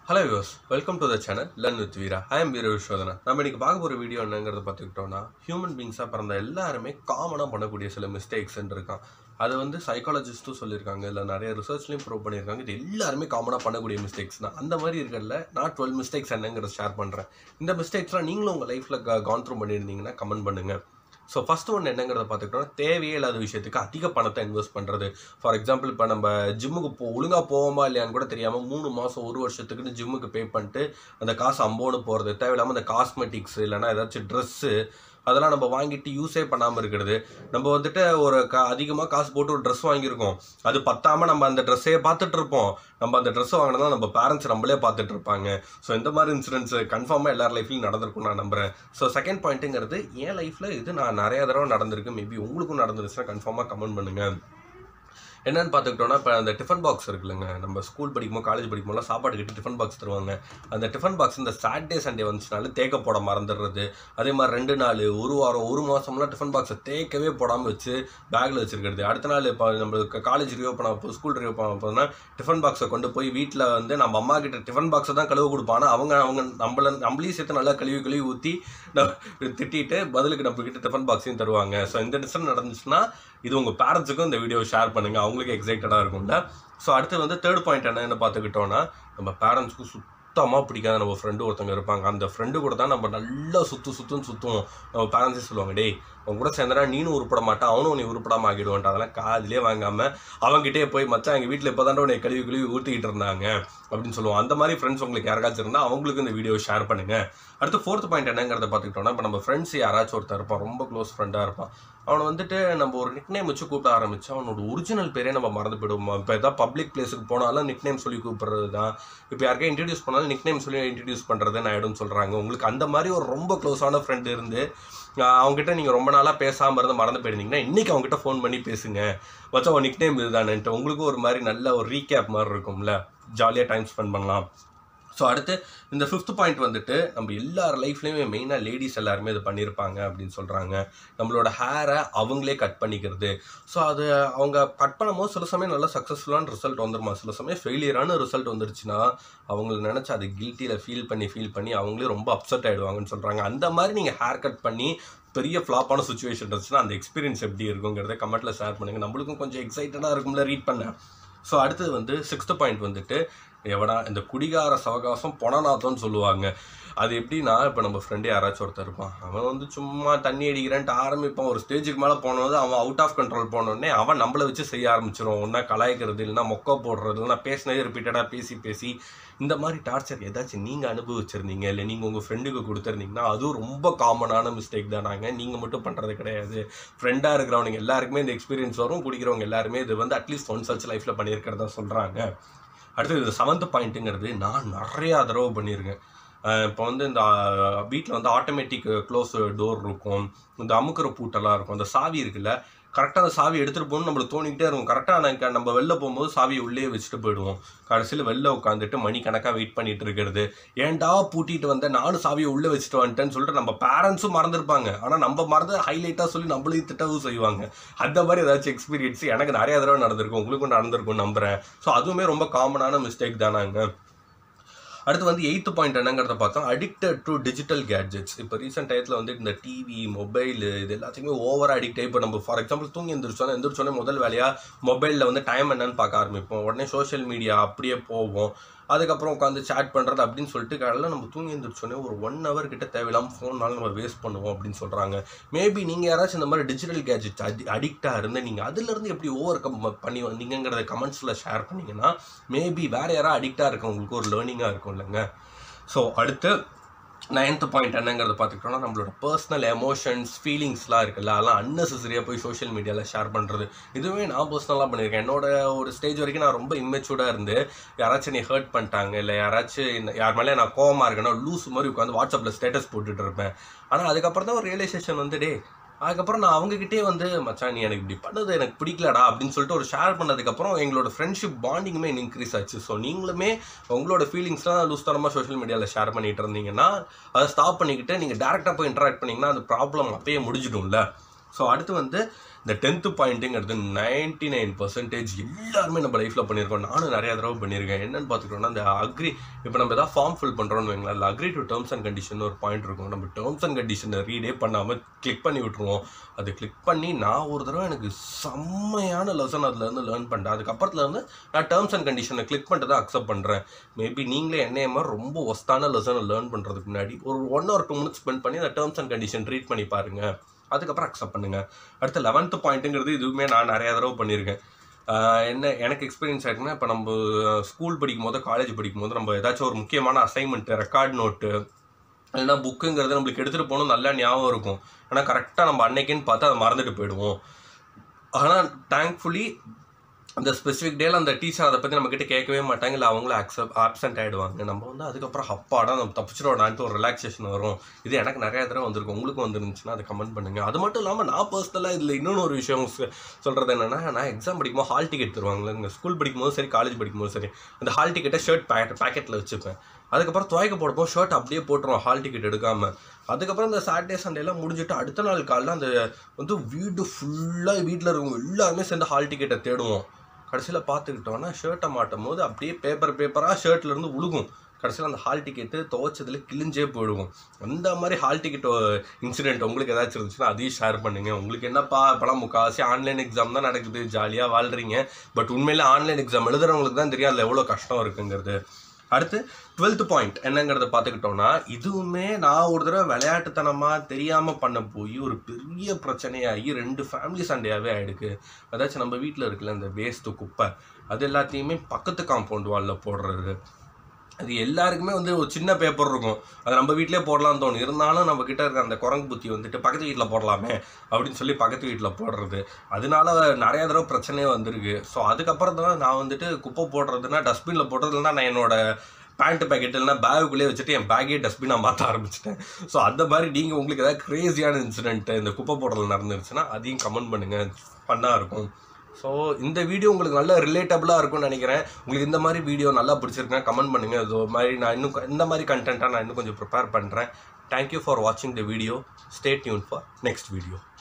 hello use welcome to the channel learn with Veera I am Veera Viswathana நம்ம இன்னைக்கு பார்க்க போகிற வீடியோ என்னங்கிறத பார்த்துக்கிட்டோம்னா ஹியூமன் பீங்ஸாக பிறந்த எல்லாருமே காமனாக பண்ணக்கூடிய சில மிஸ்டேக்ஸ் இருக்கான் அது வந்து சைக்காலஜிஸ்ட்டும் சொல்லியிருக்காங்க இல்லை நிறைய ரிசர்ச்லையும் ப்ரூவ் பண்ணியிருக்காங்க இது எல்லாருமே காமனாக பண்ணக்கூடிய மிஸ்டேக்ஸ் தான் அந்த மாதிரி இருக்கிறதுல நான் டுவெல் மிஸ்டேக்ஸ் என்னங்கிறத ஷேர் பண்ணுறேன் இந்த மிஸ்டேக்ஸ்லாம் நீங்களும் உங்கள் லைஃப்பில் கான் த்ரூ பண்ணியிருந்தீங்கன்னா கமெண்ட் பண்ணுங்கள் ஸோ ஃபஸ்ட் ஒன்று என்னங்கிறத பார்த்துக்கிட்டோம்னா தேவையே இல்லாத விஷயத்துக்கு அதிக பணத்தை இன்வெஸ்ட் பண்ணுறது ஃபார் எக்ஸாம்பிள் இப்போ நம்ம ஜிம்முக்கு போ ஒழுங்காக போவோமா இல்லையான்னு கூட தெரியாமல் மூணு மாதம் ஒரு வருஷத்துக்குன்னு ஜிம்முக்கு பே பண்ணிட்டு அந்த காசு அம்போன்னு போகிறது தேவையில்லாமல் அந்த காஸ்மெட்டிக்ஸ் இல்லைன்னா ஏதாச்சும் ட்ரெஸ்ஸு அதெல்லாம் நம்ம வாங்கிட்டு யூஸே பண்ணாமல் இருக்கிறது நம்ம வந்துட்டு ஒரு க அதிகமாக காசு போட்டு ஒரு ட்ரெஸ் வாங்கியிருக்கோம் அது பத்தாமல் நம்ம அந்த ட்ரெஸ்ஸே பார்த்துட்டு இருப்போம் நம்ம அந்த ட்ரெஸ் வாங்கினதா நம்ம பேரண்ட்ஸ் நம்மளே பார்த்துட்டு இருப்பாங்க ஸோ இந்த மாதிரி இன்சிடென்ட்ஸ் கன்ஃபார்மாக எல்லார் லைஃப்லையும் நடந்திருக்கும் நான் நம்புறேன் ஸோ செகண்ட் பாயிண்ட்டுங்கிறது என் லைஃப்பில் இது நான் நிறைய தடவை நடந்திருக்கு மேபி உங்களுக்கும் நடந்துருச்சுன்னா கன்ஃபார்மாக கமெண்ட் பண்ணுங்கள் என்னன்னு பார்த்துக்கிட்டோம்னா இப்போ அந்த டிஃபன் பாக்ஸ் இருக்குல்லங்க நம்ம ஸ்கூல் படிக்கும்போது காலேஜ் படிக்கும்போதெல்லாம் சாப்பாடு கட்டி டிஃபன் பாக்ஸ் தருவாங்க அந்த டிஃபன் பாக்ஸ் இந்த சாட்டர்டே சண்டே வந்துச்சுனால தேக்க போட மறந்துடுறது அதே மாதிரி ரெண்டு நாள் ஒரு வாரம் ஒரு மாதம்லாம் டிஃபன் பாக்ஸை தேக்கவே போடாமல் வச்சு பேக்கில் வச்சிருக்கிறது அடுத்த நாள் இப்போ நம்மளுக்கு காலேஜ் ரியோப்பன் ஆகும் ஸ்கூல் ரியோப்பன் ஆகும்போதுனா டிஃபன் பாக்ஸை கொண்டு போய் வீட்டில் வந்து நம்ம அம்மா கிட்ட டிஃபன் பாக்ஸை தான் கழுவ கொடுப்பானா அவங்க அவங்க நம்மள நம்மளையும் சேர்த்து நல்லா கழுவி கழுவி ஊற்றி திட்டிட்டு பதிலுக்கு நம்ம கிட்ட டிஃபன் பாக்ஸையும் தருவாங்க ஸோ இந்த டிசன் நடந்துச்சுன்னா இது உங்கள் பேரண்ட்ஸுக்கும் இந்த வீடியோ ஷேர் பண்ணுங்கள் அவங்களுக்கு எக்ஸைட்டடாக இருக்கும்ல ஸோ அடுத்து வந்து தேர்ட் பாயிண்ட் என்னன்னு பார்த்துக்கிட்டோன்னா நம்ம பேரண்ட்ஸ்க்கு சுத்தமாக பிடிக்காத நம்ம ஃப்ரெண்டு ஒருத்தவங்க இருப்பாங்க அந்த ஃப்ரெண்டு கூட தான் நம்ம நல்லா சுற்று சுற்றுன்னு சுற்றுவோம் நம்ம பேரண்ட்ஸே சொல்லுவாங்க டேய் உன் கூட சேர்ந்தனா நீனும் உருப்பட மாட்டான் அவனும் நீ உருப்படாம ஆகிடுவான்ட்டு அதெல்லாம் காதிலே வாங்காமல் அவங்ககிட்டே போய் மச்சான் எங்கள் வீட்டில் இப்போ தான் உன்னை கழுவி கழுவி ஊற்றிக்கிட்டு இருந்தாங்க அப்படின்னு சொல்லுவோம் அந்த மாதிரி ஃப்ரெண்ட்ஸ் உங்களுக்கு யாருக்காச்சும் இருந்தால் அவங்களுக்கு இந்த வீடியோ ஷேர் பண்ணுங்கள் அடுத்து ஃபோர்த் பாயிண்ட் என்னங்கிறத பார்த்துக்கிட்டோம்னா இப்போ நம்ம ஃப்ரெண்ட்ஸ் யாராச்சும் ஒருத்தர் இருப்பான் ரொம்ப க்ளோஸ் ஃப்ரெண்டாக இருப்பான் அவனை வந்துட்டு நம்ம ஒரு நிக் நேம் வச்சு கூப்பிட ஆரம்பிச்சு அவனோட ஒரிஜினல் பேரே நம்ம மறந்து போயிடுவோம் இப்போ எதாவது பப்ளிக் பிளேஸுக்கு போனாலும் நிக் நேம் சொல்லி கூப்பிடுறது தான் இப்போ யாருக்கே இன்ட்ரடியூஸ் பண்ணாலும் நிக் நேம் சொல்லி இன்ட்ரடியூஸ் பண்ணுறது ஆயிடும்னு சொல்கிறாங்க உங்களுக்கு அந்த மாதிரி ஒரு ரொம்ப க்ளோஸான ஃப்ரெண்டு இருந்து அவங்ககிட்ட நீங்கள் ரொம்ப நாளாக பேசாமல் இருந்து மறந்து போயிருந்தீங்கன்னா இன்றைக்கி அவங்ககிட்ட ஃபோன் பண்ணி பேசுங்க வச்சா உன் நிக் நேம் இதுதானேன்ட்டு உங்களுக்கும் ஒரு மாதிரி நல்ல ஒரு ரீகேப் மாதிரி இருக்கும்ல ஜாலியாக டைம் ஸ்பெண்ட் பண்ணலாம் ஸோ அடுத்து இந்த ஃபிஃப்த் பாயிண்ட் வந்துட்டு நம்ம எல்லார் லைஃப்லேயுமே மெயினாக லேடிஸ் எல்லாருமே இது பண்ணியிருப்பாங்க அப்படின்னு சொல்கிறாங்க நம்மளோட ஹேரை அவங்களே கட் பண்ணிக்கிறது ஸோ அது அவங்க கட் பண்ணும்போது சில சமயம் நல்ல சக்ஸஸ்ஃபுல்லான ரிசல்ட் வந்துருமா சில சமயம் ஃபெயிலியரான ரிசல்ட் வந்துருச்சுன்னா அவங்கள நினச்சி அது கில்ட்டியில் ஃபீல் பண்ணி ஃபீல் பண்ணி அவங்களே ரொம்ப அப்செட் ஆகிடுவாங்கன்னு சொல்கிறாங்க அந்த மாதிரி நீங்கள் ஹேர் கட் பண்ணி பெரிய ஃப்ளாப்பான சுச்சுவேஷன் இருந்துச்சுன்னா அந்த எக்ஸ்பீரியன்ஸ் எப்படி இருக்குங்கிறத கமெண்ட்டில் ஷேர் பண்ணுங்கள் நம்மளுக்கும் கொஞ்சம் எக்ஸைட்டடாக இருக்கும்ல ரீட் பண்ண ஸோ அடுத்தது வந்து சிக்ஸ்த் பாயிண்ட் வந்துட்டு எவனா இந்த குடிகார சவகாசம் பொணநாத்தம்னு சொல்லுவாங்க அது எப்படின்னா இப்போ நம்ம ஃப்ரெண்டு யாராச்சும் ஒருத்தர் இருப்பான் அவன் வந்து சும்மா தண்ணி அடிக்கிறேன்ட்டு ஆரம்பிப்பான் ஒரு ஸ்டேஜுக்கு மேலே போனது அவன் அவுட் ஆஃப் கண்ட்ரோல் போனோடனே அவன் நம்மளை வச்சு செய்ய ஆரம்பிச்சிடும் ஒன்றா கலாய்க்கிறது இல்லைனா மொக்க போடுறது இல்லைனா பேசினதே ரிப்பீட்டடாக பேசி பேசி இந்த மாதிரி டார்ச்சர் ஏதாச்சும் நீங்கள் அனுபவிச்சிருந்தீங்க இல்லை நீங்கள் உங்கள் ஃப்ரெண்டுக்கு கொடுத்துருந்தீங்கன்னா அதுவும் ரொம்ப காமனான மிஸ்டேக் தானாங்க நீங்கள் மட்டும் பண்ணுறது கிடையாது ஃப்ரெண்டாக இருக்கிறவங்க எல்லாருக்குமே இந்த எக்ஸ்பீரியன்ஸ் வரும் குடிக்கிறவங்க எல்லாருமே இது வந்து அட்லீஸ்ட் ஒன் சச் லைஃப்பில் பண்ணியிருக்கிறதா சொல்கிறாங்க அடுத்து இது செவன்த் பாயிண்ட்டுங்கிறது நான் நிறையா தடவை பண்ணியிருக்கேன் இப்போ வந்து இந்த வீட்டில் வந்து ஆட்டோமேட்டிக் க்ளோஸ் டோர் இருக்கும் இந்த அமுக்கிற பூட்டெல்லாம் இருக்கும் அந்த சாவி இருக்குல்ல கரெக்டாக அந்த சாவி எடுத்துகிட்டு போகணும்னு நம்மளுக்கு தோணிக்கிட்டே இருக்கும் கரெக்டாக எனக்கு நம்ம வெளில போகும்போது சாவியை உள்ளே வச்சுட்டு போயிடுவோம் கடைசியில் வெளில உட்காந்துட்டு மணி கணக்காக வெயிட் பண்ணிட்டு இருக்கிறது ஏன்டா பூட்டிட்டு வந்தேன் நானும் சாவியை உள்ளே வச்சுட்டு வந்துட்டேன்னு சொல்லிட்டு நம்ம பேரண்ட்ஸும் மறந்துருப்பாங்க ஆனால் நம்ம மறந்து ஹைலைட்டாக சொல்லி நம்மளையும் திட்டவும் செய்வாங்க அந்த மாதிரி ஏதாச்சும் எக்ஸ்பீரியன்ஸ் எனக்கு நிறைய தடவை நடந்திருக்கும் உங்களுக்கும் நடந்திருக்கும் நம்புகிறேன் ஸோ அதுவுமே ரொம்ப காமனான மிஸ்டேக் தானாங்க அடுத்து வந்து எயித்து பாயிண்ட் என்னங்கிறத பார்த்தா அடிக்டட் டு டிஜிட்டல் கேட்ஜெட்ஸ் இப்போ ரீசெண்ட் டயத்தில் வந்து இந்த டிவி மொபைல் இது எல்லாத்தையுமே ஓவர் அடிக்ட் ஆகி இப்போ நம்ம ஃபார் எக்ஸாம்பிள் தூங்கி எந்திரிச்சோன்னா எந்திரிச்சோன்னே முதல் வேலையாக மொபைலில் வந்து டைம் என்னன்னு பார்க்க ஆரம்பிப்போம் உடனே சோஷியல் மீடியா அப்படியே போவோம் அதுக்கப்புறம் உட்காந்து சேட் பண்ணுறது அப்படின்னு சொல்லிட்டு காலையில் நம்ம தூங்கி எழுந்திரிச்சோன்னே ஒரு ஒன் ஹவர் கிட்ட தேவையில்லாமல் ஃபோன்னால நம்ம வேஸ்ட் பண்ணுவோம் அப்படின்னு சொல்கிறாங்க மேபி நீங்கள் யாராச்சும் இந்த மாதிரி டிஜிட்டல் கேஜெட் அடி அடிக்டாக இருந்து நீங்கள் அதுலேருந்து எப்படி ஓவர் கம் பண்ணி வந்தீங்கிறத கமெண்ட்ஸில் ஷேர் பண்ணிங்கன்னா மேபி வேறு யாராவது அடிக்டாக இருக்கவங்களுக்கு ஒரு லேர்னிங்காக இருக்கும் இல்லைங்க ஸோ அடுத்து நைன்த்து பாயிண்ட் என்னங்கிறத பார்த்துக்கிட்டோம்னா நம்மளோட பர்சனல் எமோஷன்ஸ் ஃபீலிங்ஸ்லாம் இருக்குல்ல அதெல்லாம் அன்னெசரியாக போய் சோஷியல் மீடியாவில் ஷேர் பண்ணுறது இதுவே நான் பர்சனலாக பண்ணியிருக்கேன் என்னோட ஒரு ஸ்டேஜ் வரைக்கும் நான் ரொம்ப இம்மெச்சூர்டாக இருந்து யாராச்சும் நீ ஹர்ட் பண்ணிட்டாங்க இல்லை யாராச்சும் யார் மேலே நான் கோவமாக இருக்கேன்னா லூஸ் மாதிரி உட்காந்து வாட்ஸ்அப்பில் ஸ்டேட்டஸ் போட்டுட்டு இருப்பேன் ஆனால் அதுக்கப்புறம் தான் ஒரு ரியலைசேஷன் வந்து டே அதுக்கப்புறம் நான் அவங்ககிட்டே வந்து மச்சான் நீ எனக்கு இப்படி பண்ணது எனக்கு பிடிக்கலடா அப்படின்னு சொல்லிட்டு ஒரு ஷேர் பண்ணதுக்கப்புறம் எங்களோட ஃப்ரெண்ட்ஷிப் பாண்டிங்குமே இன்க்ரீஸ் ஆச்சு ஸோ நீங்களுமே உங்களோட ஃபீலிங்ஸ்லாம் லூஸ் தரமாக சோஷியல் மீடியாவில் ஷேர் பண்ணிட்டு இருந்தீங்கன்னா அதை ஸ்டாப் பண்ணிக்கிட்டு நீங்கள் டேரெக்டாக போய் இன்ட்ராக்ட் பண்ணிங்கன்னா அந்த ப்ராப்ளம் அப்பயே முடிஞ்சிடும்ல ஸோ அடுத்து வந்து இந்த டென்த்து பாயிண்ட்டுங்கிறது நைன்டி நைன் பர்சன்டேஜ் எல்லாருமே நம்ம லைஃப்பில் பண்ணியிருக்கோம் நானும் நிறைய தடவை பண்ணியிருக்கேன் என்னன்னு பார்த்துக்கிட்டோம்னா இந்த அக்ரி இப்போ நம்ம எதாவது ஃபார்ம் ஃபில் பண்ணுறோம்னு வைங்களேன் அதில் agree to terms and condition ஒரு பாயிண்ட் இருக்கும் நம்ம டேர்ம்ஸ் அண்ட் கண்டிஷனை ரீடே பண்ணாமல் கிளிக் பண்ணி விட்ருவோம் அது கிளிக் பண்ணி நான் ஒரு தடவை எனக்கு செம்மையான லெசன் அதுலேருந்து லேர்ன் பண்ணிட்டேன் அதுக்கப்புறத்துல இருந்து நான் டேர்ம்ஸ் அண்ட் கண்டிஷனை கிளிக் பண்ணிட்டு தான் அக்செப்ட் பண்ணுறேன் மேபி நீங்களே என்னைய மாதிரி ரொம்ப ஒஸ்தான லெசனை லேர்ன் பண்ணுறதுக்கு முன்னாடி ஒரு one or two minutes spend பண்ணி அந்த டேர்ம்ஸ் அண்ட் கண்டிஷன் ரீட் பண்ணி பாருங்கள் அதுக்கப்புறம் அக்செப்ட் பண்ணுங்க அடுத்து லெவன்த்து பாயிண்ட்டுங்கிறது இதுவுமே நான் நிறைய தடவை பண்ணியிருக்கேன் ஆஹ் என்ன எனக்கு எக்ஸ்பீரியன்ஸ் ஆயிருக்குன்னா இப்போ நம்ம ஸ்கூல் படிக்கும் போது காலேஜ் படிக்கும் போது நம்ம ஏதாச்சும் ஒரு முக்கியமான அசைன்மெண்ட்டு ரெக்கார்ட் நோட்டு இல்லைன்னா புக்குங்கிறது நம்மளுக்கு எடுத்துகிட்டு போகணும் நல்லா ஞாபகம் இருக்கும் ஆனால் கரெக்டாக நம்ம அன்னைக்குன்னு பார்த்து அதை மறந்துட்டு போயிடுவோம் ஆனால் தேங்க்ஃபுல்லி அந்த ஸ்பெசிஃபிக் டேல அந்த டீச்சர் அதை பற்றி நம்மக்கிட்ட கேட்கவே மாட்டாங்க இல்லை அவங்களும் அக்செப்ட் ஆப்சென்ட் ஆகிடுவாங்க நம்ம வந்து அதுக்கப்புறம் அப்பாடா நம்ம தப்பிச்சிடோடான்ட்டு ஒரு ரிலாக்ஸேஷன் வரும் இது எனக்கு நிறைய தடவை வந்திருக்கும் உங்களுக்கும் வந்துருந்துச்சுன்னா அதை கமெண்ட் பண்ணுங்க அது மட்டும் இல்லாமல் நான் பர்சனலாக இதில் இன்னொன்று ஒரு விஷயம் சொ- சொல்றது என்னன்னா நான் எக்ஸாம் படிக்கும்போது ஹால் டிக்கெட் தருவாங்களே ஸ்கூல் படிக்கும்போது சரி காலேஜ் படிக்கும்போது சரி அந்த ஹால் டிக்கெட்டை ஷர்ட் பேக்கெட் பேக்கெட்டில் வச்சுப்பேன் அதுக்கப்புறம் துவைக்க போடும்போது ஷர்ட் அப்படியே போட்டுருவோம் ஹால் டிக்கெட் எடுக்காம அதுக்கப்புறம் இந்த சாட்டர்டே சண்டேலாம் முடிஞ்சுட்டு அடுத்த நாள் காலைல அந்த வந்து வீடு ஃபுல்லாக வீட்டில் இருக்கவங்க எல்லாருமே சேர்ந்து ஹால் டிக்கெட்டை தேடுவோம் கடைசியில் பார்த்துக்கிட்டோன்னா ஷர்ட்டை மாட்டும் போது அப்படியே பேப்பர் பேப்பராக ஷர்ட்லேருந்து உழுகும் கடைசியில் அந்த ஹால் டிக்கெட்டு துவைச்சதுல கிழிஞ்சே போயிடுவோம் அந்த மாதிரி ஹால் டிக்கெட் இன்சிடென்ட் உங்களுக்கு ஏதாச்சும் இருந்துச்சுன்னா அதையும் ஷேர் பண்ணுங்க உங்களுக்கு என்னப்பா இப்போலாம் முக்கால்வாசி ஆன்லைன் எக்ஸாம் தான் நடக்குது ஜாலியாக வாழ்றீங்க பட் உண்மையிலே ஆன்லைன் எக்ஸாம் எழுதுறவங்களுக்கு தான் தெரியும் அதில் எவ்வளோ கஷ்டம் இருக்குங்கிறது அடுத்து டுவெல்த் பாயிண்ட் என்னங்கிறத பார்த்துக்கிட்டோம்னா இதுவுமே நான் ஒரு தடவை விளையாட்டுத்தனமாக தெரியாமல் பண்ண போய் ஒரு பெரிய பிரச்சனையாகி ரெண்டு ஃபேமிலி சண்டையாகவே ஆயிடுக்கு அதாச்சும் நம்ம வீட்டில் இருக்குல்ல இந்த வேஸ்ட்டு குப்பை அது எல்லாத்தையுமே பக்கத்து காம்பவுண்ட் வாலில் போடுறது அது எல்லாருக்குமே வந்து ஒரு சின்ன பேப்பர் இருக்கும் அது நம்ம வீட்டிலே போடலாம்னு தோணும் இருந்தாலும் நம்ம கிட்ட இருக்க அந்த குரங்கு புத்தி வந்துட்டு பக்கத்து வீட்டில் போடலாமே அப்படின்னு சொல்லி பக்கத்து வீட்டில் போடுறது அதனால நிறைய தடவை பிரச்சனையே வந்திருக்கு ஸோ அதுக்கப்புறம் தான் நான் வந்துட்டு குப்பை போடுறதுன்னா டஸ்ட்பினில் போடுறதுனா நான் என்னோட பேண்ட் பேக்கெட் இல்லைனா பேகுக்குள்ளேயே வச்சுட்டு என் பேக்கே டஸ்ட்பினாக மாற்ற ஆரம்பிச்சிட்டேன் ஸோ அந்த மாதிரி நீங்கள் உங்களுக்கு ஏதாவது க்ரேஸியான இன்சிடென்ட் இந்த குப்பை போடுறது நடந்துருச்சுன்னா அதையும் கமெண்ட் பண்ணுங்கள் ஃபன்னாக இருக்கும் ஸோ இந்த வீடியோ உங்களுக்கு நல்ல ரிலேட்டபுளாக இருக்கும்னு நினைக்கிறேன் உங்களுக்கு இந்த மாதிரி வீடியோ நல்லா பிடிச்சிருக்குன்னா கமெண்ட் பண்ணுங்கள் இது மாதிரி நான் இன்னும் கொ- இந்த மாதிரி கண்டென்ட்டாக நான் இன்னும் கொஞ்சம் ப்ரிப்பேர் பண்ணுறேன் தேங்க்யூ ஃபார் வாட்சிங் the video stay tuned for next video